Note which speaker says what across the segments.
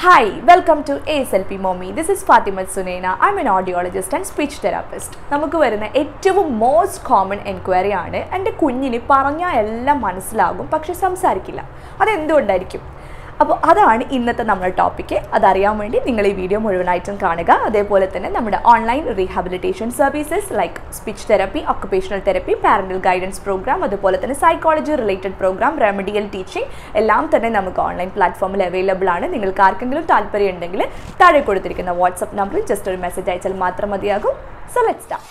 Speaker 1: Hi, welcome to ASLP Mommy. This is Fatima Sunaina. I'm an audiologist and speech therapist. നമുക്ക് വരുന്ന ഏറ്റവും most common enquiry ആണ് എൻ്റെ കുഞ്ഞിന് പറഞ്ഞാൽ എല്ലാം മനസ്സിലാകും പക്ഷെ സംസാരിക്കില്ല അതെന്തുകൊണ്ടായിരിക്കും അപ്പോൾ അതാണ് ഇന്നത്തെ നമ്മുടെ ടോപ്പിക്ക് അതറിയാൻ വേണ്ടി നിങ്ങൾ ഈ വീഡിയോ മുഴുവനായിട്ടും കാണുക അതേപോലെ തന്നെ നമ്മുടെ online rehabilitation services like speech therapy occupational therapy parental guidance programme അതുപോലെ തന്നെ psychology related programme remedial teaching എല്ലാം തന്നെ നമുക്ക് ഓൺലൈൻ പ്ലാറ്റ്ഫോമിൽ അവൈലബിൾ ആണ് നിങ്ങൾക്ക് ആർക്കെങ്കിലും താല്പര്യം ഉണ്ടെങ്കിൽ താഴെ കൊടുത്തിരിക്കുന്ന വാട്സപ്പ് നമ്പറിൽ ജസ്റ്റ് ഒരു മെസ്സേജ് അയച്ചാൽ മാത്രം മതിയാകും സോ ലെറ്റ് സ്റ്റാർട്ട്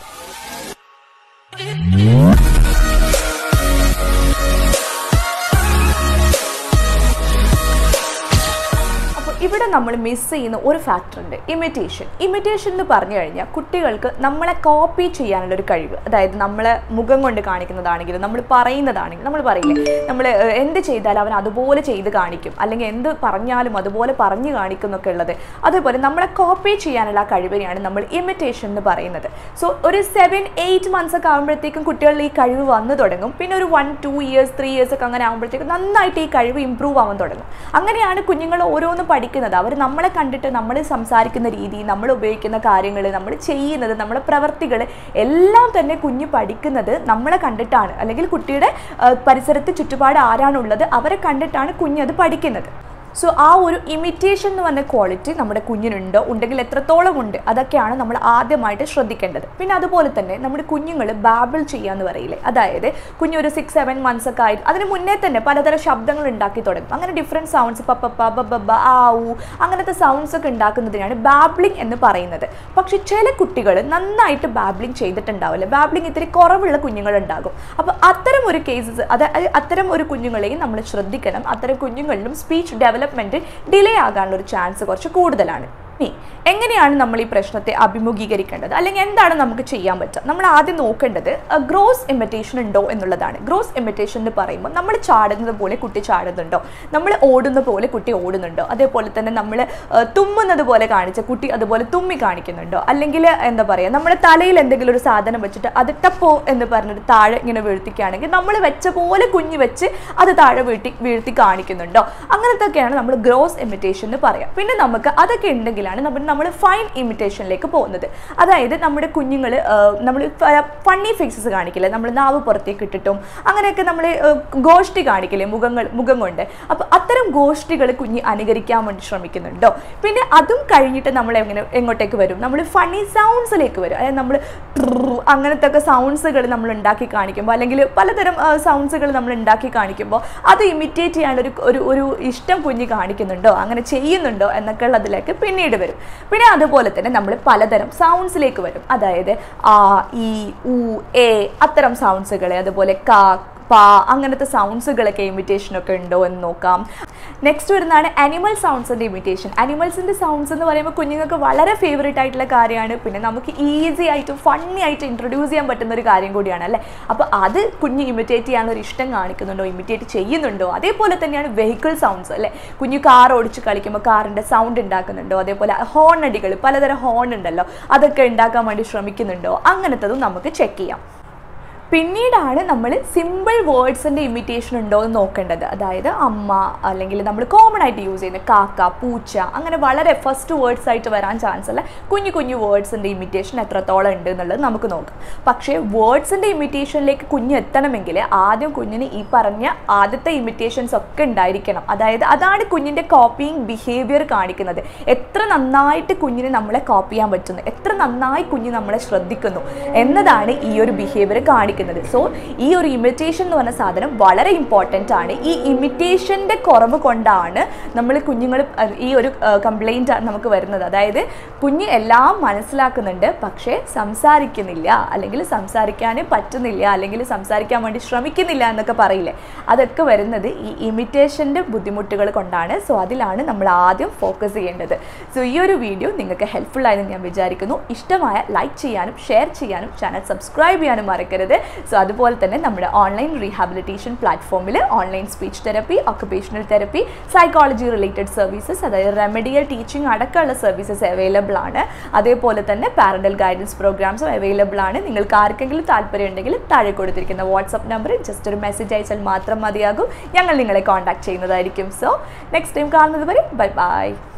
Speaker 1: അപ്പോൾ ഇവിടെ നമ്മൾ മിസ് ചെയ്യുന്ന ഒരു ഫാക്ടർ ഉണ്ട് ഇമിറ്റേഷൻ ഇമിറ്റേഷൻ എന്ന് പറഞ്ഞു കഴിഞ്ഞാൽ കുട്ടികൾക്ക് നമ്മളെ കോപ്പി ചെയ്യാനുള്ള ഒരു കഴിവ് അതായത് നമ്മളെ മുഖം കൊണ്ട് കാണിക്കുന്നതാണെങ്കിലും നമ്മൾ പറയുന്നതാണെങ്കിലും നമ്മൾ പറയില്ലേ നമ്മൾ എന്ത് ചെയ്താലും അവൻ അതുപോലെ ചെയ്ത് കാണിക്കും അല്ലെങ്കിൽ എന്ത് പറഞ്ഞാലും അതുപോലെ പറഞ്ഞു കാണിക്കും എന്നൊക്കെ ഉള്ളത് അതേപോലെ നമ്മളെ കോപ്പി ചെയ്യാനുള്ള ആ കഴിവിനെയാണ് നമ്മൾ ഇമിറ്റേഷൻ എന്ന് പറയുന്നത് സോ ഒരു സെവൻ എയ്റ്റ് മന്ത്സ് ഒക്കെ ആകുമ്പോഴത്തേക്കും കുട്ടികളിൽ ഈ കഴിവ് വന്നു തുടങ്ങും പിന്നെ ഒരു one two years three years ഒക്കെ അങ്ങനെ ആകുമ്പോഴത്തേക്കും നന്നായിട്ട് ഈ കഴിവ് ഇമ്പ്രൂവ് ആവാൻ തുടങ്ങും അങ്ങനെയാണ് കുഞ്ഞുങ്ങൾ ഓരോന്നും പഠിക്കുന്നത് അവർ നമ്മളെ കണ്ടിട്ട് നമ്മൾ സംസാരിക്കുന്ന രീതി നമ്മൾ ഉപയോഗിക്കുന്ന കാര്യങ്ങൾ നമ്മൾ ചെയ്യുന്നത് നമ്മുടെ പ്രവർത്തികൾ എല്ലാം തന്നെ കുഞ്ഞ് പഠിക്കുന്നത് നമ്മളെ കണ്ടിട്ടാണ് അല്ലെങ്കിൽ കുട്ടിയുടെ ആ, പരിസരത്ത് ചുറ്റുപാട് ആരാണുള്ളത് അവരെ കണ്ടിട്ടാണ് കുഞ്ഞത് പഠിക്കുന്നത് സോ ആ ഒരു ഇമിറ്റേഷൻ എന്ന് പറഞ്ഞ ക്വാളിറ്റി നമ്മുടെ കുഞ്ഞിനുണ്ടോ ഉണ്ടെങ്കിൽ എത്രത്തോളം ഉണ്ട് അതൊക്കെയാണ് നമ്മൾ ആദ്യമായിട്ട് ശ്രദ്ധിക്കേണ്ടത് പിന്നെ അതുപോലെ തന്നെ നമ്മുടെ കുഞ്ഞുങ്ങൾ ബാബിൾ ചെയ്യാന്ന് പറയില്ലേ അതായത് കുഞ്ഞൊരു സിക്സ് സെവൻ മന്ത്സ് ഒക്കെ ആയിട്ട് അതിന് മുന്നേ തന്നെ പലതരം ശബ്ദങ്ങൾ ഉണ്ടാക്കി തുടങ്ങും അങ്ങനെ ഡിഫറെൻറ്റ് സൗണ്ട്സ് പപ്പ ബബ ആ ഊ അങ്ങനത്തെ സൗണ്ട്സ് ഒക്കെ ഉണ്ടാക്കുന്നതിനാണ് ബാബ്ലിംഗ് എന്ന് പറയുന്നത് പക്ഷെ ചില കുട്ടികൾ നന്നായിട്ട് ബാബ്ലിംഗ് ചെയ്തിട്ടുണ്ടാവില്ല ബാബ്ലിംഗ് ഇത്തിരി കുറവുള്ള കുഞ്ഞുങ്ങളുണ്ടാകും അപ്പോൾ അത്തരം ഒരു കേസസ് അത് അത് അത്തരം ഒരു കുഞ്ഞുങ്ങളെയും നമ്മൾ ശ്രദ്ധിക്കണം അത്തരം കുഞ്ഞുങ്ങളിലും സ്പീച്ച് ഡെവലപ്മെൻറ്റ് ഡിലേ ആകാനുള്ള ഒരു ചാൻസ് കുറച്ച് കൂടുതലാണ് ഇനി എങ്ങനെയാണ് നമ്മൾ ഈ പ്രശ്നത്തെ അഭിമുഖീകരിക്കേണ്ടത് അല്ലെങ്കിൽ എന്താണ് നമുക്ക് ചെയ്യാൻ പറ്റുക നമ്മൾ ആദ്യം നോക്കേണ്ടത് ഗ്രോസ് ഇമിറ്റേഷൻ ഉണ്ടോ എന്നുള്ളതാണ് ഗ്രോസ് ഇമിറ്റേഷൻ എന്ന് പറയുമ്പോൾ നമ്മൾ ചാടുന്നത് പോലെ കുട്ടി ചാടുന്നുണ്ടോ നമ്മൾ ഓടുന്ന പോലെ കുട്ടി ഓടുന്നുണ്ടോ അതേപോലെ തന്നെ നമ്മൾ തുമ്മുന്നത് പോലെ കാണിച്ച കുട്ടി അതുപോലെ തുമ്മി കാണിക്കുന്നുണ്ടോ അല്ലെങ്കിൽ എന്താ പറയുക നമ്മുടെ തലയിൽ എന്തെങ്കിലും ഒരു സാധനം വെച്ചിട്ട് അത് ടപ്പോ എന്ന് പറഞ്ഞിട്ട് താഴെ ഇങ്ങനെ വീഴ്ത്തിക്കുകയാണെങ്കിൽ നമ്മൾ വെച്ച പോലെ കുഞ്ഞ് വെച്ച് അത് താഴെ വീഴ്ത്തി വീഴ്ത്തി കാണിക്കുന്നുണ്ടോ അങ്ങനത്തെയൊക്കെയാണ് നമ്മൾ ഗ്രോസ് ഇമിറ്റേഷൻ എന്ന് പറയാം പിന്നെ നമുക്ക് അതൊക്കെ ഉണ്ടെങ്കിലാണ് നമ്മൾ നമ്മൾ ഫൈൻ ഇമിറ്റേഷനിലേക്ക് പോകുന്നത് അതായത് നമ്മുടെ കുഞ്ഞുങ്ങൾ നമ്മൾ ഫണ്ണി ഫേസസ് കാണിക്കില്ലേ നമ്മൾ നാവ് പുറത്തേക്ക് ഇട്ടിട്ടും അങ്ങനെയൊക്കെ നമ്മൾ ഗോഷ്ടി കാണിക്കില്ലേ മുഖങ്ങൾ മുഖം കൊണ്ട് അപ്പോൾ അത്തരം ഗോഷ്ടികൾ കുഞ്ഞ് അനുകരിക്കാൻ വേണ്ടി ശ്രമിക്കുന്നുണ്ടോ പിന്നെ അതും കഴിഞ്ഞിട്ട് നമ്മൾ എങ്ങനെ എങ്ങോട്ടേക്ക് വരും നമ്മൾ ഫണ്ണി സൗണ്ട്സിലേക്ക് വരും അതായത് നമ്മൾ അങ്ങനത്തെ ഒക്കെ സൗണ്ട്സുകൾ നമ്മൾ ഉണ്ടാക്കി കാണിക്കുമ്പോൾ അല്ലെങ്കിൽ പലതരം സൗണ്ട്സുകൾ നമ്മൾ ഉണ്ടാക്കി കാണിക്കുമ്പോൾ അത് ഇമിറ്റേറ്റ് ചെയ്യാനുള്ള ഒരു ഒരു ഒരു ഇഷ്ടം കുഞ്ഞ് കാണിക്കുന്നുണ്ടോ അങ്ങനെ ചെയ്യുന്നുണ്ടോ എന്നൊക്കെ ഉള്ളതിലേക്ക് പിന്നീട് വരും പിന്നെ അതുപോലെ തന്നെ നമ്മൾ പലതരം സൗണ്ട്സിലേക്ക് വരും അതായത് ആ ഈ ഉ എ അത്തരം സൗണ്ട്സുകൾ അതുപോലെ കാ പാ അങ്ങനത്തെ സൗണ്ട്സുകളൊക്കെ ഇമിറ്റേഷൻ ഒക്കെ ഉണ്ടോ എന്ന് നോക്കാം നെക്സ്റ്റ് വരുന്നതാണ് അനിമൽ സൗണ്ട്സിൻ്റെ ഇമിറ്റേഷൻ അനിമൽസിൻ്റെ സൗണ്ട്സ് എന്ന് പറയുമ്പോൾ കുഞ്ഞുങ്ങൾക്ക് വളരെ ഫേവറേറ്റ് ആയിട്ടുള്ള കാര്യമാണ് പിന്നെ നമുക്ക് ഈസി ആയിട്ടും ഫണ്ണി ആയിട്ട് ഇൻട്രൊഡ്യൂസ് ചെയ്യാൻ പറ്റുന്ന ഒരു കാര്യം കൂടിയാണ് അല്ലേ അപ്പോൾ അത് കുഞ്ഞ് ഇമിറ്റേറ്റ് ചെയ്യാനുള്ള ഒരു ഇഷ്ടം കാണിക്കുന്നുണ്ടോ ഇമിറ്റേറ്റ് ചെയ്യുന്നുണ്ടോ അതേപോലെ തന്നെയാണ് വെഹിക്കിൾ സൗണ്ട്സ് അല്ലേ കുഞ്ഞു കാർ ഓടിച്ച് കളിക്കുമ്പോൾ കാറിൻ്റെ സൗണ്ട് ഉണ്ടാക്കുന്നുണ്ടോ അതേപോലെ ഹോൺ അടികൾ പലതരം ഹോൺ ഉണ്ടല്ലോ അതൊക്കെ ഉണ്ടാക്കാൻ വേണ്ടി ശ്രമിക്കുന്നുണ്ടോ അങ്ങനത്തതും നമുക്ക് ചെക്ക് ചെയ്യാം പിന്നീടാണ് നമ്മൾ സിമ്പിൾ വേർഡ്സിൻ്റെ ഇമിറ്റേഷൻ ഉണ്ടോ എന്ന് നോക്കേണ്ടത് അതായത് അമ്മ അല്ലെങ്കിൽ നമ്മൾ കോമൺ ആയിട്ട് യൂസ് ചെയ്യുന്ന കാക്ക പൂച്ച അങ്ങനെ വളരെ ഫസ്റ്റ് വേർഡ്സ് ആയിട്ട് വരാൻ ചാൻസ് അല്ല കുഞ്ഞു കുഞ്ഞു വേർഡ്സിൻ്റെ ഇമിറ്റേഷൻ എത്രത്തോളം ഉണ്ട് എന്നുള്ളത് നമുക്ക് നോക്കാം പക്ഷേ വേർഡ്സിൻ്റെ ഇമിറ്റേഷനിലേക്ക് കുഞ്ഞ് എത്തണമെങ്കിൽ ആദ്യം കുഞ്ഞിന് ഈ പറഞ്ഞ ആദ്യത്തെ ഇമിറ്റേഷൻസ് ഒക്കെ ഉണ്ടായിരിക്കണം അതായത് അതാണ് കുഞ്ഞിൻ്റെ കോപ്പിയിങ് ബിഹേവിയർ കാണിക്കുന്നത് എത്ര നന്നായിട്ട് കുഞ്ഞിന് നമ്മളെ കോപ്പി ചെയ്യാൻ പറ്റുന്നു എത്ര നന്നായി കുഞ്ഞ് നമ്മളെ ശ്രദ്ധിക്കുന്നു എന്നതാണ് ഈ ഒരു ബിഹേവിയർ കാണിക്കുന്നത് സോ ഈ ഒരു ഇമിറ്റേഷൻ എന്ന് പറഞ്ഞ സാധനം വളരെ ഇമ്പോർട്ടൻ്റ് ആണ് ഈ ഇമിറ്റേഷൻ്റെ കുറവ് കൊണ്ടാണ് നമ്മൾ കുഞ്ഞുങ്ങൾ ഈ ഒരു കംപ്ലൈൻറ്റ് നമുക്ക് വരുന്നത് അതായത് കുഞ്ഞ് എല്ലാം മനസ്സിലാക്കുന്നുണ്ട് പക്ഷേ സംസാരിക്കുന്നില്ല അല്ലെങ്കിൽ സംസാരിക്കാൻ പറ്റുന്നില്ല അല്ലെങ്കിൽ സംസാരിക്കാൻ വേണ്ടി ശ്രമിക്കുന്നില്ല എന്നൊക്കെ പറയില്ലേ അതൊക്കെ വരുന്നത് ഈ ഇമിറ്റേഷൻ്റെ ബുദ്ധിമുട്ടുകൾ കൊണ്ടാണ് സോ അതിലാണ് നമ്മൾ ആദ്യം ഫോക്കസ് ചെയ്യേണ്ടത് സോ ഈ ഒരു വീഡിയോ നിങ്ങൾക്ക് ഹെൽപ്ഫുൾ ആയെന്ന് ഞാൻ വിചാരിക്കുന്നു ഇഷ്ടമായ ലൈക്ക് ചെയ്യാനും ഷെയർ ചെയ്യാനും ചാനൽ സബ്സ്ക്രൈബ് ചെയ്യാനും മറക്കരുത് സോ അതുപോലെ തന്നെ നമ്മുടെ ഓൺലൈൻ റീഹാബിലിറ്റേഷൻ പ്ലാറ്റ്ഫോമിൽ online speech therapy occupational therapy psychology related services അതായത് റെമഡിയൽ ടീച്ചിങ് അടക്കമുള്ള സർവീസസ് അവൈലബിൾ ആണ് അതേപോലെ തന്നെ പാരൻ്റൽ ഗൈഡൻസ് പ്രോഗ്രാംസും അവൈലബിൾ ആണ് നിങ്ങൾക്ക് ആർക്കെങ്കിലും താല്പര്യം ഉണ്ടെങ്കിൽ താഴെ കൊടുത്തിരിക്കുന്ന വാട്സപ്പ് നമ്പറിൽ ജസ്റ്റ് ഒരു മെസ്സേജ് അയച്ചാൽ മാത്രം മതിയാകും ഞങ്ങൾ നിങ്ങളെ കോൺടാക്ട് ചെയ്യുന്നതായിരിക്കും സോ നെക്സ്റ്റ് ടൈം കാണുന്നത് വരെ ബൈ ബൈ